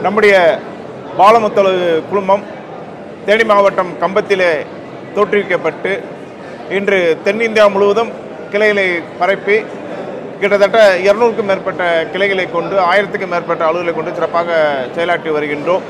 நம்முடைய பாலமுத்தலு குழுமம் தேனி மாவட்டம் கம்பத்திலே தோற்றுவிக்கப்பட்டு இன்று தென்னிந்தியா முழுவதும் கிளைகளை பரப்பி கிட்டத்தட்ட இருநூறுக்கும் மேற்பட்ட கிளைகளை கொண்டு ஆயிரத்துக்கும் மேற்பட்ட அலுவலை கொண்டு சிறப்பாக செயலாற்றி வருகின்றோம்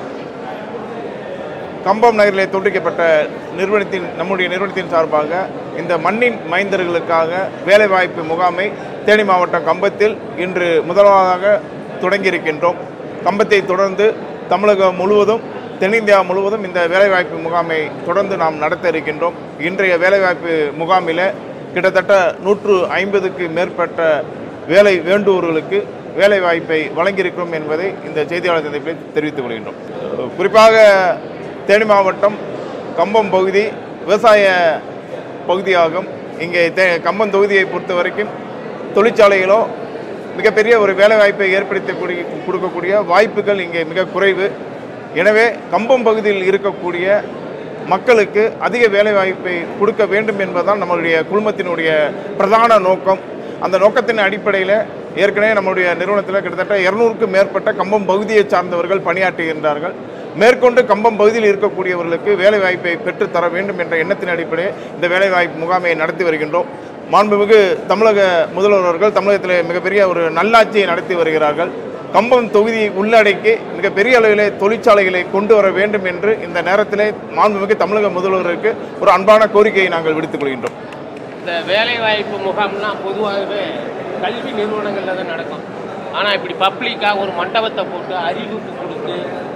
கம்பம் நகரிலே தோற்றுவிக்கப்பட்ட நிறுவனத்தின் நம்முடைய நிறுவனத்தின் சார்பாக இந்த மண்ணின் மைந்தர்களுக்காக வேலைவாய்ப்பு முகாமை தேனி மாவட்டம் கம்பத்தில் இன்று முதலாவதாக தொடங்கியிருக்கின்றோம் கம்பத்தை தொடர்ந்து தமிழகம் முழுவதும் தென்னிந்தியா முழுவதும் இந்த வேலைவாய்ப்பு முகாமை தொடர்ந்து நாம் நடத்த இருக்கின்றோம் இன்றைய வேலைவாய்ப்பு முகாமில் கிட்டத்தட்ட நூற்று ஐம்பதுக்கு மேற்பட்ட வேலை வேண்டுவோர்களுக்கு வேலைவாய்ப்பை வழங்கியிருக்கிறோம் என்பதை இந்த செய்தியாளர் சந்திப்பில் தெரிவித்துக் கொள்கின்றோம் குறிப்பாக தேனி மாவட்டம் கம்பம் பகுதி விவசாய பகுதியாகும் இங்கே தே கம்பம் தொகுதியை பொறுத்த வரைக்கும் தொழிற்சாலைகளோ மிகப்பெரிய ஒரு வேலைவாய்ப்பை ஏற்படுத்தி கூடிய- கொடுக்கக்கூடிய வாய்ப்புகள் இங்கே மிக குறைவு எனவே கம்பம் பகுதியில் இருக்கக்கூடிய மக்களுக்கு அதிக வேலைவாய்ப்பை கொடுக்க வேண்டும் என்பதுதான் நம்மளுடைய குழுமத்தினுடைய பிரதான நோக்கம் அந்த நோக்கத்தின் அடிப்படையில் ஏற்கனவே நம்முடைய நிறுவனத்தில் கிட்டத்தட்ட இருநூறுக்கும் மேற்பட்ட கம்பம் பகுதியை சார்ந்தவர்கள் பணியாற்றுகின்றார்கள் மேற்கொண்டு கம்பம் பகுதியில் இருக்கக்கூடியவர்களுக்கு வேலைவாய்ப்பை பெற்றுத்தர வேண்டும் என்ற எண்ணத்தின் அடிப்படையில் இந்த வேலைவாய்ப்பு முகாமை நடத்தி வருகின்றோம் மாண்புமிகு தமிழக முதல்வர் அவர்கள் தமிழகத்திலே மிகப்பெரிய ஒரு நல்லாட்சியை நடத்தி வருகிறார்கள் கம்பம் தொகுதியை உள்ளடக்கி மிகப்பெரிய அளவிலே தொழிற்சாலைகளை கொண்டு வர வேண்டும் என்று இந்த நேரத்திலே மாண்புமிகு தமிழக முதல்வருக்கு ஒரு அன்பான கோரிக்கையை நாங்கள் விடுத்துக் கொள்கின்றோம் இந்த வேலைவாய்ப்பு முகாம்லாம் பொதுவாகவே கல்வி நிறுவனங்களில் தான் நடக்கும் ஆனால் இப்படி பப்ளிக்காக ஒரு மண்டபத்தை போட்டு அறிவிப்பு கொடுத்து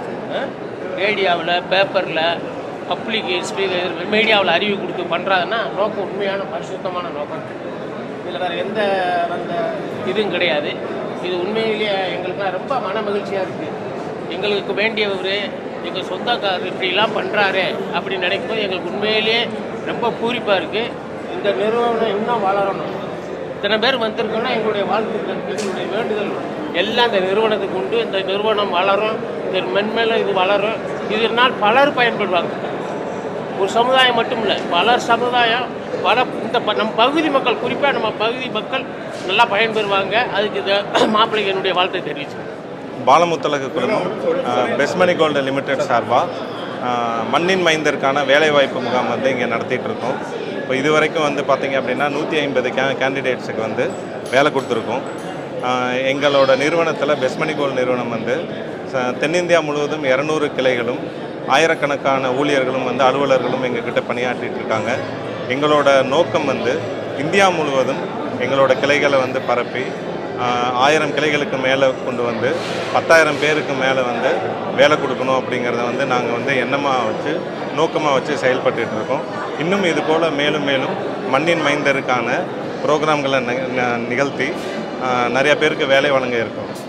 ரேடியோவில் பேப்பரில் பப்ளிக் ஸ்பீக்கர் மீடியாவில் அறிவு கொடுத்து பண்ணுறாங்கன்னா நோக்கம் உண்மையான பரிசுத்தமான நோக்கம் இதில் வேறு எந்த அந்த இதுவும் கிடையாது இது உண்மையிலேயே எங்களுக்குலாம் ரொம்ப மன மகிழ்ச்சியாக இருக்குது எங்களுக்கு வேண்டியவர் எங்கள் சொந்தக்காரர் இப்படிலாம் பண்ணுறாரு அப்படின்னு நினைக்கும்போது எங்களுக்கு உண்மையிலேயே ரொம்ப பூரிப்பாக இருக்குது இந்த நிறுவனம் இன்னும் வளரணும் இத்தனை பேர் வந்திருக்கோன்னா எங்களுடைய வாழ்த்துக்கள் எங்களுடைய வேண்டுதல் எல்லாம் இந்த நிறுவனத்துக்கு உண்டு இந்த நிறுவனம் வளரும் இது மென்மேலும் இது வளரும் இதனால் பலர் பயன்படுவாங்க ஒரு சமுதாயம் மட்டும் இல்லை பல சமுதாயம் பல இந்த ப- நம்ம பகுதி மக்கள் குறிப்பாக நம்ம பகுதி மக்கள் நல்லா பயன்பெறுவாங்க அதுக்கு இந்த மாப்பிள்ளைக்கு என்னுடைய வாழ்த்தை தெரிவிச்சு பாலமுத்தலகு குழுமம் பெஸ்மணி கோல்டு லிமிடெட் சார்பாக மண்ணின் மைந்தருக்கான வேலைவாய்ப்பு முகாம் வந்து இங்கே நடத்திட்டு இருக்கோம் இப்போ இது வரைக்கும் வந்து பார்த்திங்க அப்படின்னா நூற்றி ஐம்பது கே கேண்டிடேட்ஸுக்கு வந்து வேலை கொடுத்துருக்கோம் ஆஹ் எங்களோட நிறுவனத்தில் பெஸ்மணி கோல்டு நிறுவனம் வந்து ச- தென்னிந்தியா முழுவதும் இரநூறு கிளைகளும் ஆயிரக்கணக்கான ஊழியர்களும் வந்து அலுவலர்களும் எங்ககிட்ட பணியாற்றிட்டு இருக்காங்க எங்களோட நோக்கம் வந்து இந்தியா முழுவதும் எங்களோட கிளைகளை வந்து பரப்பி ஆஹ் ஆயிரம் கிளைகளுக்கு மேலே கொண்டு வந்து பத்தாயிரம் பேருக்கு மேலே வந்து வேலை கொடுக்கணும் அப்படிங்கிறத வந்து நாங்கள் வந்து எண்ணமாக வச்சு நோக்கமாக வச்சு செயல்பட்டுட்டு இருக்கோம் இன்னும் இது போல் மேலும் மேலும் மண்ணின் மைந்தருக்கான ப்ரோக்ராம்களை நி- ந- நிகழ்த்தி ஆஹ் நிறைய பேருக்கு வேலை வழங்க இருக்கோம்